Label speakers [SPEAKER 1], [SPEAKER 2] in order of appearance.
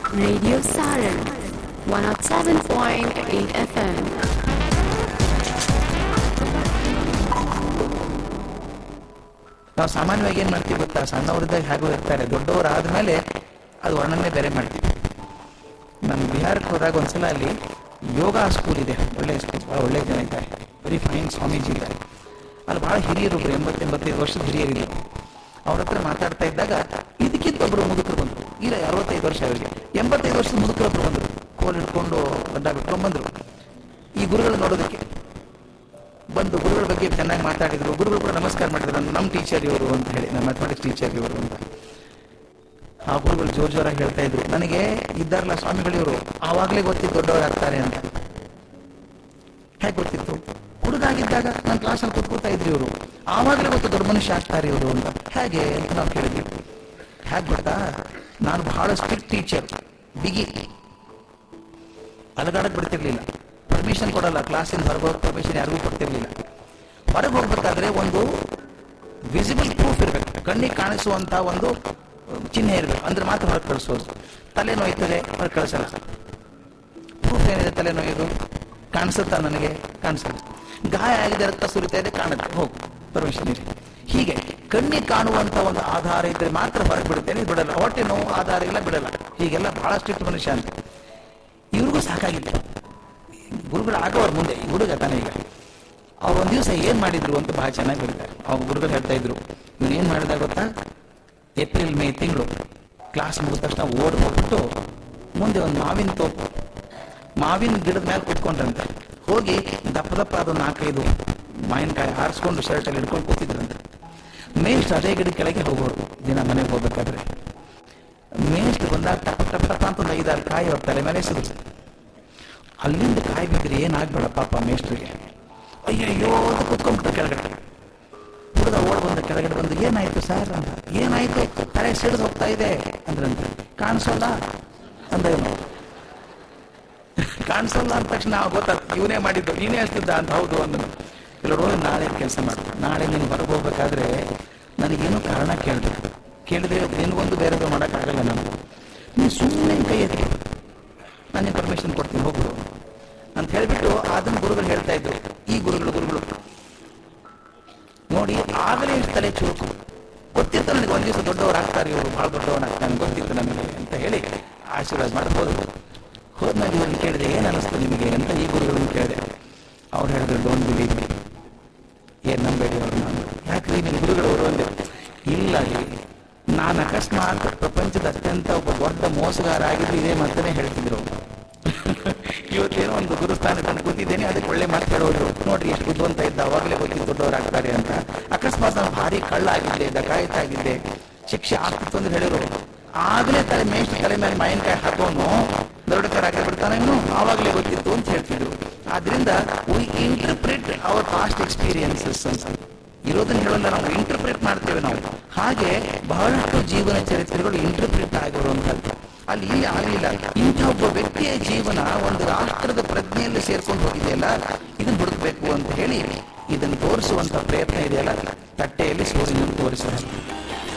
[SPEAKER 1] Radio Saran 107.8 FM.
[SPEAKER 2] ನಾವು ಸಾಮಾನ್ಯವಾಗಿ ಏನು ಮಾಡ್ತೀವಿ ಗೊತ್ತಾ ಸಣ್ಣವರಿದ್ದಾಗ ಹೇಗೂ ಇರ್ತಾರೆ ದೊಡ್ಡವರಾದ್ಮೇಲೆ ಅದು ವರ್ಣನೆ ಬೇರೆ ಮಾಡ್ತೀವಿ ನಾನು ಬಿಹಾರಕ್ಕೆ ಹೋದಾಗ ಒಂದ್ಸಲ ಅಲ್ಲಿ ಯೋಗ ಸ್ಕೂಲ್ ಇದೆ ಒಳ್ಳೆ ಸ್ಕೂಲ್ ಭಾಳ ಒಳ್ಳೆ ಜನ ಇದ್ದಾರೆ ವೆರಿ ಫೈನ್ ಸ್ವಾಮೀಜಿ ಇದ್ದಾರೆ ಅಲ್ಲಿ ಭಾಳ ಹಿರಿಯರು ಒಬ್ರು ಎಂಬತ್ತು ಎಂಬತ್ತೈದು ವರ್ಷದ ಹಿರಿಯರಿದೆ ಅವ್ರ ಹತ್ರ ಮಾತಾಡ್ತಾ ಇದ್ದಾಗ ಇದಕ್ಕಿಂತ ಒಬ್ಬರು ಮುದುಕರು ಬಂದರು ಇಲ್ಲ ಅರವತ್ತೈದು ವರ್ಷ ಅವರಿಗೆ ಎಂಬತ್ತೈದು ವರ್ಷದ ಮುದುಕರೊಬ್ಬರು ಬಂದರು ಕೋಲ್ ಹಿಡ್ಕೊಂಡು ಗಡ್ಡ ಬಿಟ್ಕೊಂಡು ಬಂದರು ಈ ಗುರುಗಳು ನೋಡೋದಕ್ಕೆ ಬಂದು ಗುರುಗಳ ಬಗ್ಗೆ ಚೆನ್ನಾಗಿ ಮಾತಾಡಿದ್ರು ಗುರುಗಳು ಕೂಡ ನಮಸ್ಕಾರ ಮಾಡಿದ್ರು ನಮ್ಮ ಟೀಚರ್ ಇವರು ಅಂತ ಹೇಳಿ ನಮ್ಮ ಮ್ಯಾಥಮೆಟಿಕ್ಸ್ ಟೀಚರ್ ಇವರು ಅಂತ ಆ ಗುರುಗಳು ಜೋರ್ ಜೋರಾಗಿ ಹೇಳ್ತಾ ಇದ್ರು ನನಗೆ ಇದ್ದಾರಲ್ಲ ಸ್ವಾಮಿಗಳು ಇವರು ಆವಾಗಲೇ ಗೊತ್ತಿತ್ತು ದೊಡ್ಡವರಾಗ್ತಾರೆ ಅಂತ ಹೇಗೆ ಗೊತ್ತಿತ್ತು ಹುಡುಗಾಗಿದ್ದಾಗ ನನ್ನ ಕ್ಲಾಸಲ್ಲಿ ಕೂತ್ಕೊಳ್ತಾ ಇದ್ರು ಇವರು ಆವಾಗಲೇ ಗೊತ್ತು ದೊಡ್ಡ ಮನುಷ್ಯ ಆಗ್ತಾರೆ ಇವರು ಅಂತ ಹೇಗೆ ಅಂತ ನಾವು ಕೇಳಿದ್ವಿ ಹೇಗೆ ಗೊತ್ತಾ ನಾನು ಬಹಳ ಸ್ಟ್ರಿಕ್ಟ್ ಟೀಚರ್ ಬಿಗಿ ಅಲಗಾಡಕ್ ಬಿಡ್ತಿರ್ಲಿಲ್ಲ ಪರ್ಮಿಷನ್ ಕೊಡಲ್ಲ ಕ್ಲಾಸಿಂದ ಹೊರಗೆ ಹೋಗೋ ಪರ್ಮಿಷನ್ ಯಾರಿಗೂ ಕೊಡ್ತಿರ್ಲಿಲ್ಲ ಹೊರಗೆ ಹೋಗ್ಬೇಕಾದ್ರೆ ಒಂದು ವಿಸಿಬಲ್ ಪ್ರೂಫ್ ಇರಬೇಕು ಕಣ್ಣಿಗೆ ಕಾಣಿಸುವಂತ ಒಂದು ಚಿಹ್ನೆ ಇರಬೇಕು ಅಂದ್ರೆ ಮಾತ್ರ ಹೊರಗೆ ಕಳಿಸೋದು ತಲೆ ನೋಯ್ತದೆ ಹೊರಗೆ ಕಳಿಸಲ್ಲ ಪ್ರೂಫ್ ಏನಿದೆ ತಲೆ ನೋಯೋದು ಕಾಣಿಸುತ್ತಾ ನನಗೆ ಕಾಣಿಸುತ್ತೆ ಗಾಯ ಆಗಿದೆ ರಕ್ತ ಸುರಿತಾ ಇದೆ ಕಾಣುತ್ತೆ ಹೋಗು ಪರ್ಮಿಷನ್ ಇದೆ ಹೀಗೆ ಕಣ್ಣಿಗೆ ಕಾಣುವಂತ ಒಂದು ಆಧಾರ ಇದ್ರೆ ಮಾತ್ರ ಹೊರಗೆ ಬಿಡುತ್ತೇನೆ ಬಿಡಲ್ಲ ಹೊಟ್ಟೆ ನೋವು ಆಧಾರ ಇಲ್ಲ ಬಿಡಲ್ಲ ಹೀಗೆಲ್ಲ ಬಹಳ ಸ್ಟ್ರಿಕ್ಟ್ ಮನುಷ್ಯ ಅಂತ ಇವ್ರಿಗೂ ಸಾಕಾಗಿತ್ತು ಗುರುಗಳು ಆಗೋರು ಮುಂದೆ ಈ ಹುಡುಗ ತಾನೇ ಈಗ ಅವ್ರು ಒಂದ್ ದಿವಸ ಏನ್ ಮಾಡಿದ್ರು ಅಂತ ಬಹಳ ಚೆನ್ನಾಗಿ ಹೇಳಿದ್ದಾರೆ ಅವ್ರ ಗುರುಗಳು ಹೇಳ್ತಾ ಇದ್ರು ಇವ್ನು ಏನ್ ಮಾಡಿದ ಗೊತ್ತಾ ಏಪ್ರಿಲ್ ಮೇ ತಿಂಗಳು ಕ್ಲಾಸ್ ಮುಗಿದ ತಕ್ಷಣ ಓಡ್ ಹೋಗ್ಬಿಟ್ಟು ಮುಂದೆ ಒಂದು ಮಾವಿನ ತೋಪು ಮಾವಿನ ಗಿಡದ ಮೇಲೆ ಕುತ್ಕೊಂಡ್ರಂತೆ ಹೋಗಿ ದಪ್ಪ ದಪ್ಪ ಅದು ನಾಲ್ಕೈದು ಮಾವಿನಕಾಯಿ ಆರಿಸ್ಕೊಂಡು ಶರ್ಟಲ್ಲಿ ಹಿಡ್ಕೊಂಡು ಕೂತಿದ್ರಂತೆ ಮೇಷ್ಟ್ ಅದೇ ಗಿಡ ಕೆಳಗೆ ಹೋಗೋರು ದಿನ ಮನೆಗೆ ಹೋಗ್ಬೇಕಾದ್ರೆ ಮೇಷ್ಟ್ ಬಂದಾಗ ಟಪ ಟಪ ಟಪ ಅಂತ ಒಂದು ಐದಾರು ಕಾಯಿ ಅವ್ರ ತಲೆ ಮೇಲೆ ಸಿಗುತ್ತೆ ಅಲ್ಲಿಂದ ಕಾಯಿ ಬಿದ್ದರೆ ಏನಾಗ್ಬೇಡ ಪಾಪ ಮೇಷ್ಟ್ರಿಗೆ ಅಯ್ಯಯ್ಯೋ ಅಂತ ಕುತ್ಕೊಂಡ್ಬಿಟ್ಟ ಕೆಳಗಡೆ ಹುಡುಗ ಓಡ್ ಬಂದ ಕೆಳಗಡೆ ಬಂದು ಏನಾಯ್ತು ಸರ್ ಅಂತ ಏನಾಯ್ತು ತಲೆ ಸಿಡಿದು ಹೋಗ್ತಾ ಇದೆ ಅಂದ್ರಂತೆ ಕಾಣಿಸಲ್ಲ ಅಂದ ಇವನು ಕಾಣಿಸಲ್ಲ ಅಂದ ತಕ್ಷಣ ಗೊತ್ತಾಗ್ತದೆ ಇವನೇ ಮಾಡಿದ್ದು ನೀನೇ ಹೇಳ್ತಿದ್ದ ಅಂತ ಹೌದು ಅಂದನು ಕೆಲವರು ನಾಳೆ ಕೆಲಸ ಮಾಡ್ತಾರೆ ನಾಳೆ ನೀನು ಹೊರಗೆ ಹೋಗ್ಬೇಕಾದ್ರೆ ನನಗೇನು ಕಾರಣ ಕೇಳಬೇಕು ಕೇಳಿದ್ರೆ ನಿನಗೊಂದು ಬೇರೆದು ಮಾಡೋಕ್ಕಾಗಲ್ಲ ನಾನು ನೀನು ಸುಮ್ಮನೆ ಕೈ ಎತ್ತಿ ನಾನು ಪರ್ಮಿಷನ್ ಕೊಡ್ತೀನಿ ಹೋಗು ಅಂತ ಹೇಳ್ಬಿಟ್ಟು ಅದನ್ನ ಗುರುಗಳು ಹೇಳ್ತಾ ಇದ್ರು ಈ ಗುರುಗಳು ಗುರುಗಳು ನೋಡಿ ಆಗಲೇ ಇಷ್ಟು ತಲೆ ಚೂಕು ಗೊತ್ತಿತ್ತು ನನಗೆ ಒಂದ್ ದಿವಸ ದೊಡ್ಡವರಾಗ್ತಾರೆ ಇವರು ಬಹಳ ದೊಡ್ಡವನಾಗ್ತಾನೆ ಗೊತ್ತಿತ್ತು ನನಗೆ ಅಂತ ಹೇಳಿ ಆಶೀರ್ವಾದ ಮಾಡಿ ಹೋದ್ರು ಹೋದ್ಮೇಲೆ ಇವ್ರನ್ನ ಕೇಳಿದೆ ಏನ್ ಅನಿಸ್ತು ನಿಮಗೆ ಅಂತ ಈ ಗುರುಗಳನ್ನು ಕೇಳಿದೆ ಅವ್ರು ಹೇಳಿದ್ರು ಡೋಂಟ್ ಬಿಲೀವ್ ಮಿ ಏನ್ ನಂಬೇಡಿ ಅವ್ರು ನಾನು ಯಾಕ್ರಿ ನಿಮ್ಮ ಗುರುಗಳವರು ಅಂದೆ ಇಲ್ಲ ರೀ ನಾನು ಅಕಸ್ಮಾತ್ ಪ್ರಪಂಚದ ಅತ್ಯಂತ ಒಬ್ಬ ದೊಡ್ಡ ಮೋಸಗಾರ ಆಗಿದ್ದು ಇದೇ ಮಾತನ್ನೇ ಹೇಳ್ತಿದ್ರು ಅವ್ರು. ಇವತ್ತೇನೋ ಒಂದು ಗುರುಸ್ಥಾನ ತಂದು ಕೂತಿದ್ದೇನೆ ಅದಕ್ಕೆ ಒಳ್ಳೆ ಮಾತು ಹೇಳೋರು ನೋಡ್ರಿ ಎಷ್ಟು ಬುದ್ಧಿವಂತ ಇದ್ದ ಅವಾಗಲೇ ಗೊತ್ತಿದ್ದು ದೊಡ್ಡವರಾಗ್ತಾರೆ ಅಂತ ಅಕಸ್ಮಾತ್ ನಾನು ಭಾರಿ ಕಳ್ಳ ಆಗಿದ್ದೆ ಡಕಾಯಿತ ಆಗಿದ್ದೆ ಶಿಕ್ಷೆ ಆಗ್ತಿತ್ತು ಅಂತ ಹೇಳಿದ್ರು ಆಗ್ಲೇ ತಲೆ ಮೇಷ್ಟ್ರ ತಲೆ ಮೇಲೆ ಮಾವಿನಕಾಯಿ ಹಾಕೋನು ದೊಡ್ಡಕರಾಗಿ ಬಿಡ್ತಾನೆ ಇನ್ನು ಆವಾಗಲೇ ಗೊತ್ತಿತ್ತು ಅಂತ ಹೇಳ್ತಿದ್ರು ಆದ್ರಿಂದ we interpret our past experiences ಅಂತ ಇರೋದನ್ನ ಹೇಳಲ್ಲ ನಾವು ಇಂಟರ್ಪ್ರಿಟ್ ಮಾಡ್ತೇವೆ ನಾವು ಹಾಗೆ ಬಹಳಷ್ಟು ಜೀವನ ಚರಿತ್ರೆಗಳು ಇಂಟರ್ಪ್ರಿಟ್ ಆಗಿರುವಂತದ್ದು ಅಲ್ಲಿ ಇಲ್ಲಿ ಆಗಲಿಲ್ಲ ಇಂಥ ಒಬ್ಬ ವ್ಯಕ್ತಿಯ ಜೀವನ ಒಂದು ರಾಷ್ಟ್ರದ ಪ್ರಜ್ಞೆಯಲ್ಲಿ ಸೇರ್ಕೊಂಡು ಹೋಗಿದೆಯಲ್ಲ ಇದನ್ನ ಹುಡುಕಬೇಕು ಅಂತ ಹೇಳಿ ಇದನ್ನು ತೋರಿಸುವಂತ ಪ್ರಯತ್ನ ಇದೆಯಲ್ಲ ತಟ್ಟೆಯಲ್ಲಿ ಸೂರ್ಯನನ್ನು ತೋರಿಸುವ